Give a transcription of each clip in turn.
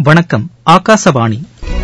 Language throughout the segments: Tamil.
வணக்கம் ஆகாசவாணி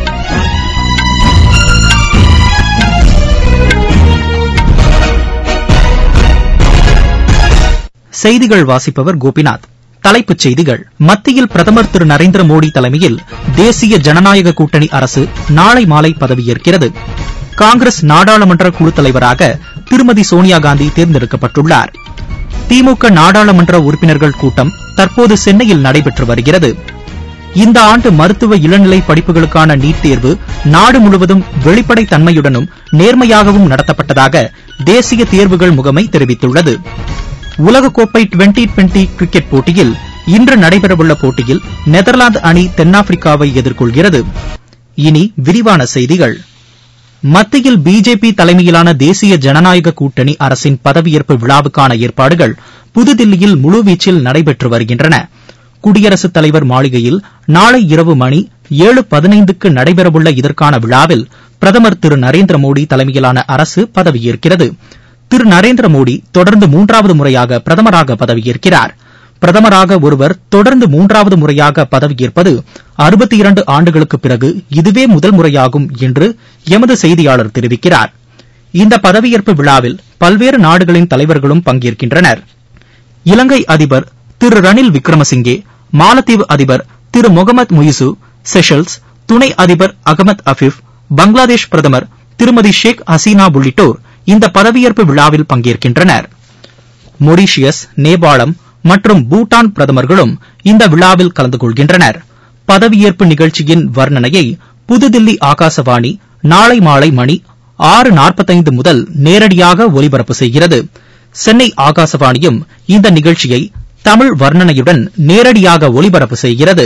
செய்திகள் வாசிப்பவர் கோபிநாத் தலைப்புச் செய்திகள் மத்தியில் பிரதமர் திரு நரேந்திர மோடி தலைமையில் தேசிய ஜனநாயக கூட்டணி அரசு நாளை மாலை பதவியேற்கிறது காங்கிரஸ் நாடாளுமன்ற குழு தலைவராக திருமதி சோனியா காந்தி தேர்ந்தெடுக்கப்பட்டுள்ளார் திமுக நாடாளுமன்ற உறுப்பினர்கள் கூட்டம் தற்போது சென்னையில் நடைபெற்று வருகிறது இந்த ஆண்டு மருத்துவ இளநிலை படிப்புகளுக்கான நீட் தேர்வு நாடு முழுவதும் வெளிப்படைத் தன்மையுடனும் நேர்மையாகவும் நடத்தப்பட்டதாக தேசிய தேர்வுகள் முகமை தெரிவித்துள்ளது உலகக்கோப்பை டுவெண்டி டுவெண்டி கிரிக்கெட் போட்டியில் இன்று நடைபெறவுள்ள போட்டியில் நெதர்லாந்து அணி தென்னாப்பிரிக்காவை எதிர்கொள்கிறது இனி விரிவான செய்திகள் மத்தியில் பிஜேபி தலைமையிலான தேசிய ஜனநாயக கூட்டணி அரசின் பதவியேற்பு விழாவுக்கான ஏற்பாடுகள் புதுதில்லியில் முழுவீச்சில் நடைபெற்று வருகின்றன குடியரசுத் தலைவர் மாளிகையில் நாளை இரவு மணி ஏழு பதினைந்துக்கு நடைபெறவுள்ள இதற்கான விழாவில் பிரதமர் திரு நரேந்திர மோடி தலைமையிலான அரசு பதவியேற்கிறது திரு நரேந்திர மோடி தொடர்ந்து மூன்றாவது முறையாக பிரதமராக பதவியேற்கிறார் பிரதமராக ஒருவர் தொடர்ந்து மூன்றாவது முறையாக பதவியேற்பது அறுபத்தி இரண்டு ஆண்டுகளுக்குப் பிறகு இதுவே முதல் முறையாகும் என்று எமது செய்தியாளர் தெரிவிக்கிறார் இந்த பதவியேற்பு விழாவில் பல்வேறு நாடுகளின் தலைவர்களும் பங்கேற்கின்றனர் இலங்கை அதிபர் திரு ரணில் விக்ரமசிங்கே மாலத்தீவு அதிபர் திரு முகமது முயிசு செஷல்ஸ் துணை அதிபர் அகமது அஃபிப் பங்களாதேஷ் பிரதமர் திருமதி ஷேக் ஹசீனா உள்ளிட்டோர் இந்த பதவியேற்பு விழாவில் பங்கேற்கின்றனர் மொரீஷியஸ் நேபாளம் மற்றும் பூட்டான் பிரதமர்களும் இந்த விழாவில் கலந்து கொள்கின்றனர் பதவியேற்பு நிகழ்ச்சியின் வர்ணனையை புதுதில்லி ஆகாசவாணி நாளை மாலை மணி ஆறு நாற்பத்தைந்து முதல் நேரடியாக ஒலிபரப்பு செய்கிறது சென்னை ஆகாசவாணியும் இந்த நிகழ்ச்சியை தமிழ் வர்ணனையுடன் நேரடியாக ஒலிபரப்பு செய்கிறது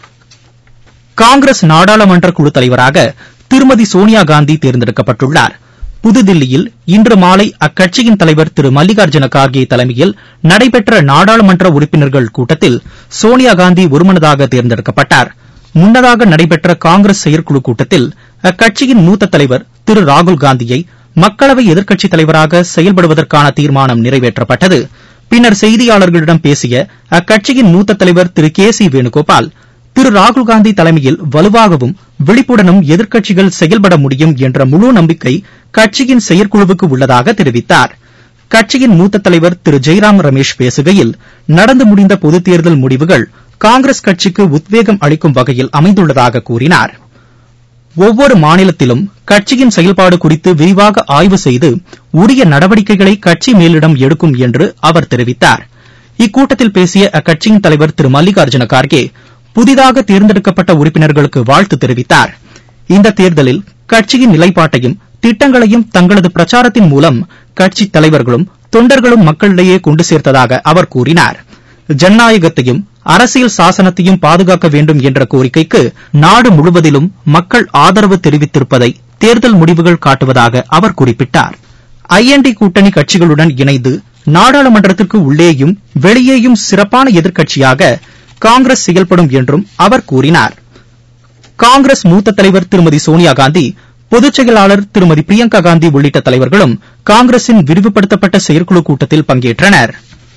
காங்கிரஸ் நாடாளுமன்ற குழு தலைவராக திருமதி சோனியா காந்தி தேர்ந்தெடுக்கப்பட்டுள்ளார் புதுதில்லியில் இன்று மாலை அக்கட்சியின் தலைவர் திரு மல்லிகார்ஜுன கார்கே தலைமையில் நடைபெற்ற நாடாளுமன்ற உறுப்பினர்கள் கூட்டத்தில் சோனியா காந்தி ஒருமனதாக தேர்ந்தெடுக்கப்பட்டார் முன்னதாக நடைபெற்ற காங்கிரஸ் செயற்குழு கூட்டத்தில் அக்கட்சியின் மூத்த தலைவர் திரு ராகுல் காந்தியை மக்களவை எதிர்க்கட்சித் தலைவராக செயல்படுவதற்கான தீர்மானம் நிறைவேற்றப்பட்டது பின்னர் செய்தியாளர்களிடம் பேசிய அக்கட்சியின் மூத்த தலைவர் திரு கே சி வேணுகோபால் திரு ராகுல்காந்தி தலைமையில் வலுவாகவும் விழிப்புடனும் எதிர்க்கட்சிகள் செயல்பட முடியும் என்ற முழு நம்பிக்கை கட்சியின் செயற்குழுவுக்கு உள்ளதாக தெரிவித்தார் கட்சியின் மூத்த தலைவர் திரு ஜெய்ராம் ரமேஷ் பேசுகையில் நடந்து முடிந்த பொதுத் தேர்தல் முடிவுகள் காங்கிரஸ் கட்சிக்கு உத்வேகம் அளிக்கும் வகையில் அமைந்துள்ளதாக கூறினார் ஒவ்வொரு மாநிலத்திலும் கட்சியின் செயல்பாடு குறித்து விரிவாக ஆய்வு செய்து உரிய நடவடிக்கைகளை கட்சி மேலிடம் எடுக்கும் என்று அவர் தெரிவித்தார் இக்கூட்டத்தில் பேசிய அக்கட்சியின் தலைவர் திரு மல்லிகார்ஜுன கார்கே புதிதாக தேர்ந்தெடுக்கப்பட்ட உறுப்பினர்களுக்கு வாழ்த்து தெரிவித்தார் இந்த தேர்தலில் கட்சியின் நிலைப்பாட்டையும் திட்டங்களையும் தங்களது பிரச்சாரத்தின் மூலம் கட்சி தலைவர்களும் தொண்டர்களும் மக்களிடையே கொண்டு சேர்த்ததாக அவர் கூறினார் ஜனநாயகத்தையும் அரசியல் சாசனத்தையும் பாதுகாக்க வேண்டும் என்ற கோரிக்கைக்கு நாடு முழுவதிலும் மக்கள் ஆதரவு தெரிவித்திருப்பதை தேர்தல் முடிவுகள் காட்டுவதாக அவர் குறிப்பிட்டார் ஐஎன்டி கூட்டணி கட்சிகளுடன் இணைந்து நாடாளுமன்றத்திற்கு உள்ளேயும் வெளியேயும் சிறப்பான எதிர்க்கட்சியாக காங்கிரஸ் செயல்படும் என்றும் அவர் கூறினார் காங்கிரஸ் மூத்த தலைவர் திருமதி சோனியா காந்தி பொதுச் செயலாளர் திருமதி பிரியங்கா காந்தி உள்ளிட்ட தலைவர்களும் காங்கிரசின் விரிவுபடுத்தப்பட்ட செயற்குழு கூட்டத்தில் பங்கேற்றனர்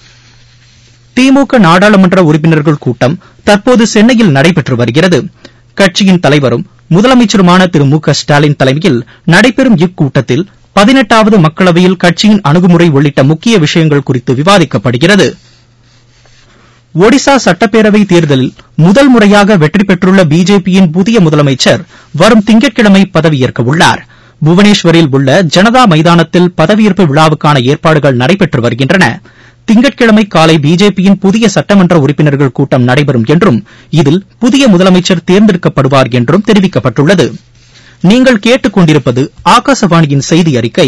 திமுக நாடாளுமன்ற உறுப்பினர்கள் கூட்டம் தற்போது சென்னையில் நடைபெற்று வருகிறது கட்சியின் தலைவரும் முதலமைச்சருமான திரு மு க ஸ்டாலின் தலைமையில் நடைபெறும் இக்கூட்டத்தில் பதினெட்டாவது மக்களவையில் கட்சியின் அணுகுமுறை உள்ளிட்ட முக்கிய விஷயங்கள் குறித்து விவாதிக்கப்படுகிறது ஒடிசா சட்டப்பேரவை தேர்தலில் முதல் முறையாக வெற்றி பெற்றுள்ள பிஜேபியின் புதிய முதலமைச்சர் வரும் திங்கட்கிழமை பதவியேற்க உள்ளார் புவனேஸ்வரில் உள்ள ஜனதா மைதானத்தில் பதவியேற்பு விழாவுக்கான ஏற்பாடுகள் நடைபெற்று வருகின்றன திங்கட்கிழமை காலை பிஜேபியின் புதிய சட்டமன்ற உறுப்பினர்கள் கூட்டம் நடைபெறும் என்றும் இதில் புதிய முதலமைச்சர் தேர்ந்தெடுக்கப்படுவார் என்றும் தெரிவிக்கப்பட்டுள்ளது நீங்கள் கேட்டுக் கொண்டிருப்பது ஆகாசவாணியின் செய்தி அறிக்கை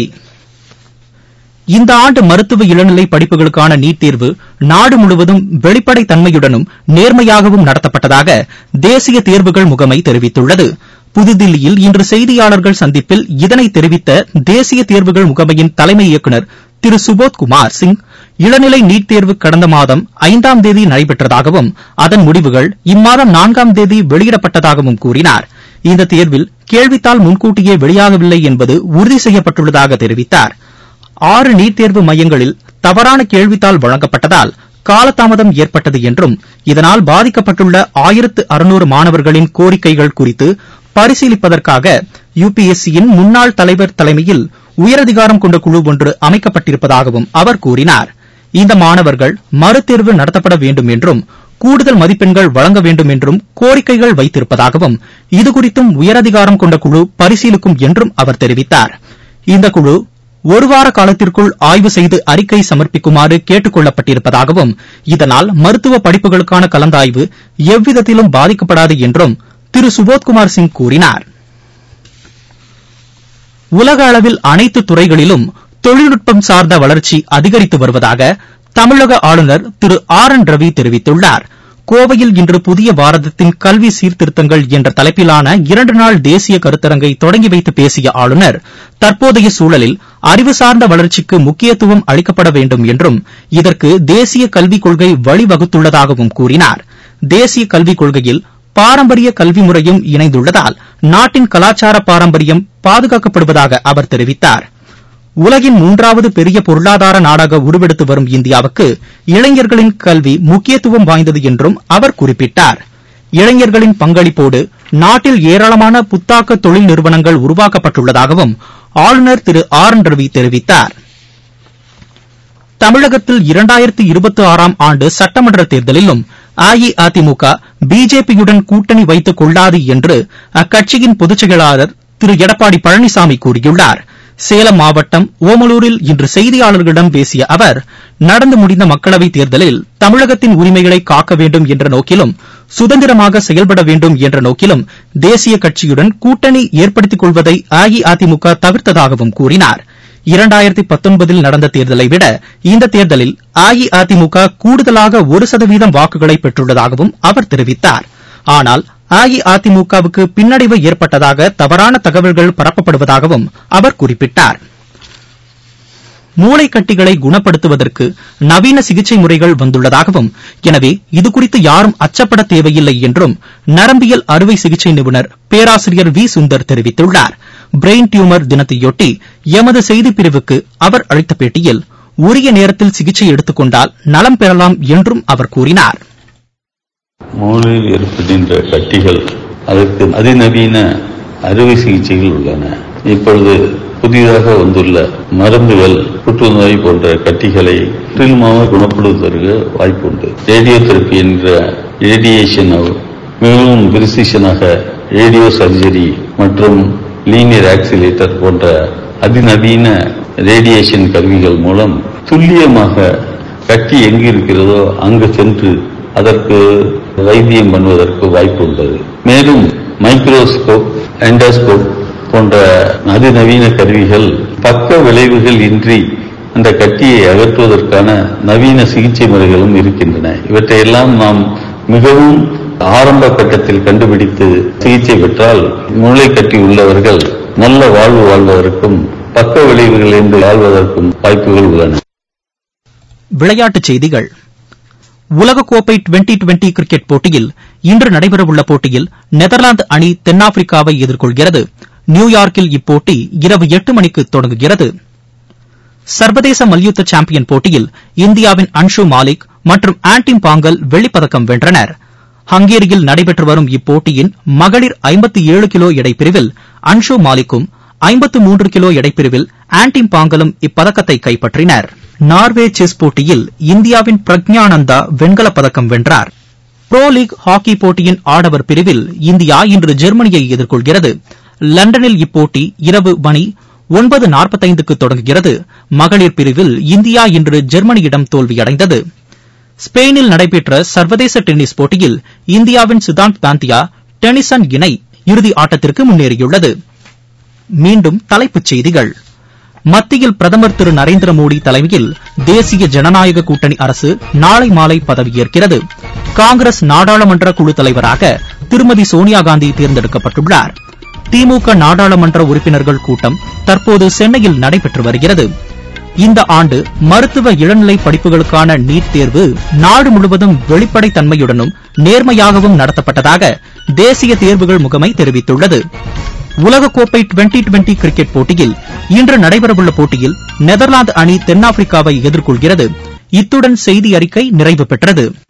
இந்த ஆண்டு மருத்துவ இளநிலை படிப்புகளுக்கான நீட் தேர்வு நாடு முழுவதும் வெளிப்படைத் தன்மையுடனும் நேர்மையாகவும் நடத்தப்பட்டதாக தேசிய தேர்வுகள் முகமை தெரிவித்துள்ளது புதுதில்லியில் இன்று செய்தியாளர்கள் சந்திப்பில் இதனை தெரிவித்த தேசிய தேர்வுகள் முகமையின் தலைமை இயக்குநர் திரு சுபோத் குமார் சிங் இளநிலை நீட் தேர்வு கடந்த மாதம் ஐந்தாம் தேதி நடைபெற்றதாகவும் அதன் முடிவுகள் இம்மாதம் நான்காம் தேதி வெளியிடப்பட்டதாகவும் கூறினார் இந்த தேர்வில் கேள்வித்தாள் முன்கூட்டியே வெளியாகவில்லை என்பது உறுதி செய்யப்பட்டுள்ளதாக தெரிவித்தார் ஆறு நீட் தேர்வு மையங்களில் தவறான கேள்வித்தாள் வழங்கப்பட்டதால் காலதாமதம் ஏற்பட்டது என்றும் இதனால் பாதிக்கப்பட்டுள்ள ஆயிரத்து அறுநூறு மாணவர்களின் கோரிக்கைகள் குறித்து பரிசீலிப்பதற்காக யுபிஎஸ்சியின் முன்னாள் தலைவர் தலைமையில் உயரதிகாரம் கொண்ட குழு ஒன்று அமைக்கப்பட்டிருப்பதாகவும் அவர் கூறினார் இந்த மாணவர்கள் மறுதேர்வு நடத்தப்பட வேண்டும் என்றும் கூடுதல் மதிப்பெண்கள் வழங்க வேண்டும் என்றும் கோரிக்கைகள் வைத்திருப்பதாகவும் இதுகுறித்தும் உயரதிகாரம் கொண்ட குழு பரிசீலிக்கும் என்றும் அவர் தெரிவித்தார் இந்த குழு ஒருவார காலத்திற்குள் ஆய்வு செய்து அறிக்கை சமர்ப்பிக்குமாறு கேட்டுக் கொள்ளப்பட்டிருப்பதாகவும் இதனால் மருத்துவ படிப்புகளுக்கான கலந்தாய்வு எவ்விதத்திலும் பாதிக்கப்படாது என்றும் திரு சுபோத்குமார் சிங் கூறினார் உலக அளவில் அனைத்து துறைகளிலும் தொழில்நுட்பம் சார்ந்த வளர்ச்சி அதிகரித்து வருவதாக தமிழக ஆளுநர் திரு ஆர் என் ரவி தெரிவித்துள்ளார் கோவையில் இன்று புதிய பாரதத்தின் கல்வி சீர்திருத்தங்கள் என்ற தலைப்பிலான இரண்டு நாள் தேசிய கருத்தரங்கை தொடங்கி வைத்து பேசிய ஆளுநர் தற்போதைய சூழலில் அறிவு சார்ந்த வளர்ச்சிக்கு முக்கியத்துவம் அளிக்கப்பட வேண்டும் என்றும் இதற்கு தேசிய கல்விக் கொள்கை வழிவகுத்துள்ளதாகவும் கூறினார் தேசிய கல்விக் கொள்கையில் பாரம்பரிய கல்வி முறையும் இணைந்துள்ளதால் நாட்டின் கலாச்சார பாரம்பரியம் பாதுகாக்கப்படுவதாக அவர் தெரிவித்தார் உலகின் மூன்றாவது பெரிய பொருளாதார நாடாக உருவெடுத்து வரும் இந்தியாவுக்கு இளைஞர்களின் கல்வி முக்கியத்துவம் வாய்ந்தது என்றும் அவர் குறிப்பிட்டார் இளைஞர்களின் பங்களிப்போடு நாட்டில் ஏராளமான புத்தாக்க தொழில் நிறுவனங்கள் உருவாக்கப்பட்டுள்ளதாகவும் ஆளுநர் திரு ஆர் என் ரவி தெரிவித்தார் தமிழகத்தில் இரண்டாயிரத்தி இருபத்தி ஆறாம் ஆண்டு சட்டமன்ற தேர்தலிலும் அஇஅதிமுக பிஜேபியுடன் கூட்டணி வைத்துக் கொள்ளாது என்று அக்கட்சியின் பொதுச் செயலாளர் திரு எடப்பாடி பழனிசாமி கூறியுள்ளார் சேலம் மாவட்டம் ஓமலூரில் இன்று செய்தியாளர்களிடம் பேசிய அவர் நடந்து முடிந்த மக்களவைத் தேர்தலில் தமிழகத்தின் உரிமைகளை காக்க வேண்டும் என்ற நோக்கிலும் சுதந்திரமாக செயல்பட வேண்டும் என்ற நோக்கிலும் தேசிய கட்சியுடன் கூட்டணி ஏற்படுத்திக் கொள்வதை அஇஅதிமுக தவிர்த்ததாகவும் கூறினார் இரண்டாயிரத்தி பத்தொன்பதில் நடந்த தேர்தலை விட இந்த தேர்தலில் அஇஅதிமுக கூடுதலாக ஒரு சதவீதம் வாக்குகளை பெற்றுள்ளதாகவும் அவர் தெரிவித்தார் ஆனால் அஇஅதிமுகவுக்கு பின்னடைவு ஏற்பட்டதாக தவறான தகவல்கள் பரப்பப்படுவதாகவும் அவர் குறிப்பிட்டார் மூளைக்கட்டிகளை குணப்படுத்துவதற்கு நவீன சிகிச்சை முறைகள் வந்துள்ளதாகவும் எனவே இதுகுறித்து யாரும் அச்சப்பட தேவையில்லை என்றும் நரம்பியல் அறுவை சிகிச்சை நிபுணர் பேராசிரியர் வி சுந்தர் தெரிவித்துள்ளார் பிரெயின் டியூமர் தினத்தையொட்டி எமது செய்திப் பிரிவுக்கு அவர் அளித்த பேட்டியில் உரிய நேரத்தில் சிகிச்சை எடுத்துக் கொண்டால் நலம் பெறலாம் என்றும் அவர் கூறினார் மூளையில் ஏற்படுகின்ற கட்டிகள் அதற்கு அதிநவீன அறுவை சிகிச்சைகள் உள்ளன இப்பொழுது புதிதாக வந்துள்ள மருந்துகள் புற்றுநோய் போன்ற கட்டிகளை முற்றிலுமாக குணப்படுத்துவதற்கு வாய்ப்பு உண்டு ரேடியோ தெரப்பி என்ற ரேடியேஷன் மிகவும் பிரிசிஷனாக ரேடியோ சர்ஜரி மற்றும் லீனியர் ஆக்சிலேட்டர் போன்ற அதிநவீன ரேடியேஷன் கருவிகள் மூலம் துல்லியமாக கட்டி எங்கு இருக்கிறதோ அங்கு சென்று அதற்கு வைத்தியம் பண்ணுவதற்கு வாய்ப்பு உள்ளது மேலும் மைக்ரோஸ்கோப் எண்டோஸ்கோப் போன்ற அதிநவீன கருவிகள் பக்க விளைவுகள் இன்றி அந்த கட்டியை அகற்றுவதற்கான நவீன சிகிச்சை முறைகளும் இருக்கின்றன இவற்றையெல்லாம் நாம் மிகவும் ஆரம்ப கட்டத்தில் கண்டுபிடித்து சிகிச்சை பெற்றால் மூளை கட்டி உள்ளவர்கள் நல்ல வாழ்வு வாழ்வதற்கும் பக்க விளைவுகள் என்று வாழ்வதற்கும் வாய்ப்புகள் உள்ளன விளையாட்டுச் செய்திகள் உலகக்கோப்பை டுவெண்டி டுவெண்டி கிரிக்கெட் போட்டியில் இன்று நடைபெறவுள்ள போட்டியில் நெதர்லாந்து அணி தென்னாப்பிரிக்காவை எதிர்கொள்கிறது நியூயார்க்கில் இப்போட்டி இரவு எட்டு மணிக்கு தொடங்குகிறது சர்வதேச மல்யுத்த சாம்பியன் போட்டியில் இந்தியாவின் அன்ஷு மாலிக் மற்றும் ஆன்டிம் பாங்கல் வெள்ளிப்பதக்கம் வென்றனர் ஹங்கேரியில் நடைபெற்று வரும் இப்போட்டியின் மகளிர் ஐம்பத்தி ஏழு கிலோ எடைப்பிரிவில் அன்ஷு மாலிக்கும் ஐம்பத்து மூன்று கிலோ எடைப்பிரிவில் ஆன்டிம் பாங்கலும் இப்பதக்கத்தை கைப்பற்றினர் நார்வே செஸ் போட்டியில் இந்தியாவின் பிரக்ஞானந்தா வெண்கலப் பதக்கம் வென்றார் புரோ லீக் ஹாக்கி போட்டியின் ஆடவர் பிரிவில் இந்தியா இன்று ஜெர்மனியை எதிர்கொள்கிறது லண்டனில் இப்போட்டி இரவு மணி ஒன்பது நாற்பத்தைந்துக்கு தொடங்குகிறது மகளிர் பிரிவில் இந்தியா இன்று ஜெர்மனியிடம் தோல்வியடைந்தது ஸ்பெயினில் நடைபெற்ற சர்வதேச டென்னிஸ் போட்டியில் இந்தியாவின் சிதாந்த் பாந்தியா டெனிசன் இணை இறுதி ஆட்டத்திற்கு முன்னேறியுள்ளது மீண்டும் தலைப்புச் செய்திகள் மத்தியில் பிரதமர் திரு நரேந்திர மோடி தலைமையில் தேசிய ஜனநாயக கூட்டணி அரசு நாளை மாலை பதவியேற்கிறது காங்கிரஸ் நாடாளுமன்ற குழு தலைவராக திருமதி சோனியா காந்தி தேர்ந்தெடுக்கப்பட்டுள்ளார் திமுக நாடாளுமன்ற உறுப்பினர்கள் கூட்டம் தற்போது சென்னையில் நடைபெற்று வருகிறது இந்த ஆண்டு மருத்துவ இளநிலை படிப்புகளுக்கான நீட் தேர்வு நாடு முழுவதும் வெளிப்படைத் தன்மையுடனும் நேர்மையாகவும் நடத்தப்பட்டதாக தேசிய தேர்வுகள் முகமை தெரிவித்துள்ளது உலகக்கோப்பை டுவெண்டி டுவெண்டி கிரிக்கெட் போட்டியில் இன்று நடைபெறவுள்ள போட்டியில் நெதர்லாந்து அணி தென்னாப்பிரிக்காவை எதிர்கொள்கிறது இத்துடன் செய்தி அறிக்கை நிறைவு பெற்றது